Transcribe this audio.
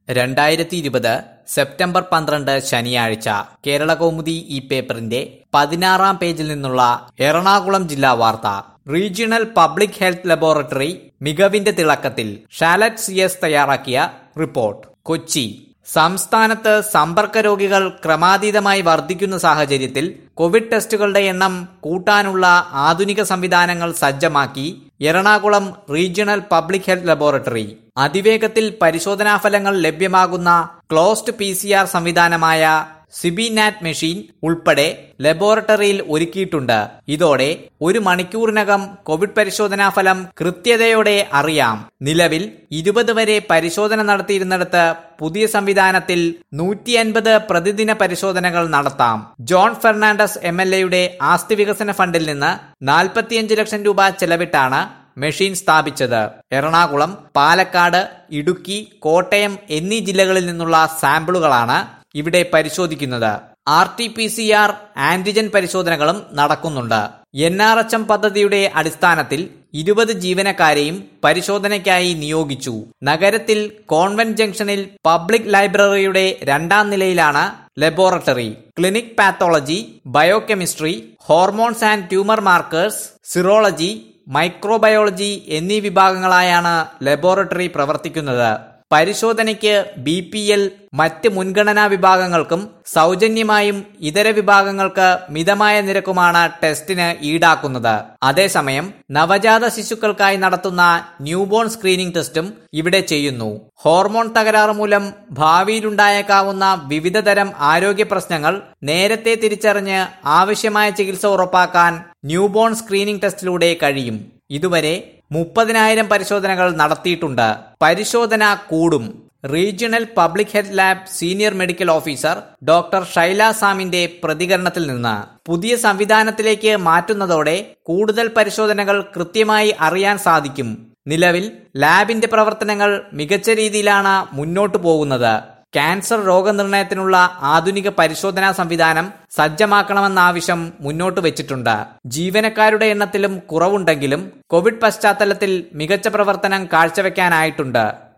രണ്ടായിരത്തി ഇരുപത് സെപ്റ്റംബർ പന്ത്രണ്ട് ശനിയാഴ്ച കേരളകൗമുദി ഈ പേപ്പറിന്റെ പതിനാറാം പേജിൽ നിന്നുള്ള എറണാകുളം ജില്ലാ വാർത്ത റീജിയണൽ പബ്ലിക് ഹെൽത്ത് ലബോറട്ടറി മികവിന്റെ തിളക്കത്തിൽ ഷാലറ്റ് സി എസ് തയ്യാറാക്കിയ റിപ്പോർട്ട് കൊച്ചി സംസ്ഥാനത്ത് സമ്പർക്ക രോഗികൾ ക്രമാതീതമായി വർദ്ധിക്കുന്ന സാഹചര്യത്തിൽ കോവിഡ് ടെസ്റ്റുകളുടെ എണ്ണം കൂട്ടാനുള്ള ആധുനിക സംവിധാനങ്ങൾ സജ്ജമാക്കി Ernakulam regional public health laboratory അതിവേഗത്തിൽ പരിശോധനാ ഫലങ്ങൾ ലഭ്യമാകുന്ന ക്ലോസ്ഡ് പി സംവിധാനമായ സിബിനാറ്റ് മെഷീൻ ഉൾപ്പെടെ ലബോറട്ടറിയിൽ ഒരുക്കിയിട്ടുണ്ട് ഇതോടെ ഒരു മണിക്കൂറിനകം കോവിഡ് പരിശോധനാ ഫലം കൃത്യതയോടെ അറിയാം നിലവിൽ ഇരുപത് വരെ പരിശോധന നടത്തിയിരുന്നിടത്ത് പുതിയ സംവിധാനത്തിൽ നൂറ്റി അൻപത് പ്രതിദിന പരിശോധനകൾ നടത്താം ജോൺ ഫെർണാണ്ടസ് എം എൽ എയുടെ ആസ്തി വികസന ഫണ്ടിൽ നിന്ന് നാൽപ്പത്തിയഞ്ച് ലക്ഷം രൂപ ചെലവിട്ടാണ് മെഷീൻ സ്ഥാപിച്ചത് എറണാകുളം പാലക്കാട് ഇടുക്കി കോട്ടയം എന്നീ ജില്ലകളിൽ നിന്നുള്ള സാമ്പിളുകളാണ് ഇവിടെ പരിശോധിക്കുന്നത് R T P C R antigen പരിശോധനകളും നടക്കുന്നുണ്ട് എൻ ആർ എച്ച് എം പദ്ധതിയുടെ അടിസ്ഥാനത്തിൽ ഇരുപത് ജീവനക്കാരെയും പരിശോധനയ്ക്കായി നിയോഗിച്ചു നഗരത്തിൽ കോൺവെന്റ് ജംഗ്ഷനിൽ പബ്ലിക് ലൈബ്രറിയുടെ രണ്ടാം നിലയിലാണ് laboratory clinic pathology biochemistry hormones and tumour markers serology microbiology എന്നീ വിഭാഗങ്ങളായാണ് ലബോറട്ടറി പ്രവർത്തിക്കുന്നത് പരിശോധനയ്ക്ക് ബി പി എൽ മറ്റ് മുൻഗണനാ വിഭാഗങ്ങൾക്കും സൗജന്യമായും ഇതര വിഭാഗങ്ങൾക്ക് മിതമായ നിരക്കുമാണ് ടെസ്റ്റിന് ഈടാക്കുന്നത് അതേസമയം നവജാത ശിശുക്കൾക്കായി നടത്തുന്ന ന്യൂബോൺ സ്ക്രീനിംഗ് ടെസ്റ്റും ഇവിടെ ചെയ്യുന്നു ഹോർമോൺ തകരാറ് മൂലം ഭാവിയിലുണ്ടായേക്കാവുന്ന വിവിധതരം ആരോഗ്യ പ്രശ്നങ്ങൾ നേരത്തെ തിരിച്ചറിഞ്ഞ് ആവശ്യമായ ചികിത്സ ഉറപ്പാക്കാൻ ന്യൂബോൺ സ്ക്രീനിംഗ് ടെസ്റ്റിലൂടെ കഴിയും ഇതുവരെ മുപ്പതിനായിരം പരിശോധനകൾ നടത്തിയിട്ടുണ്ട് പരിശോധന കൂടും regional public health lab senior medical officer doctor Shaila സാമിന്റെ പ്രതികരണത്തിൽ നിന്ന് പുതിയ സംവിധാനത്തിലേക്ക് മാറ്റുന്നതോടെ കൂടുതൽ പരിശോധനകൾ കൃത്യമായി അറിയാൻ സാധിക്കും നിലവിൽ ലാബിന്റെ പ്രവർത്തനങ്ങൾ മികച്ച രീതിയിലാണ് മുന്നോട്ടു പോകുന്നത് ക്യാൻസർ രോഗനിർണയത്തിനുള്ള ആധുനിക പരിശോധനാ സംവിധാനം സജ്ജമാക്കണമെന്ന ആവശ്യം മുന്നോട്ട് വെച്ചിട്ടുണ്ട് ജീവനക്കാരുടെ എണ്ണത്തിലും കുറവുണ്ടെങ്കിലും കോവിഡ് പശ്ചാത്തലത്തിൽ മികച്ച പ്രവർത്തനം കാഴ്ചവെക്കാനായിട്ടുണ്ട്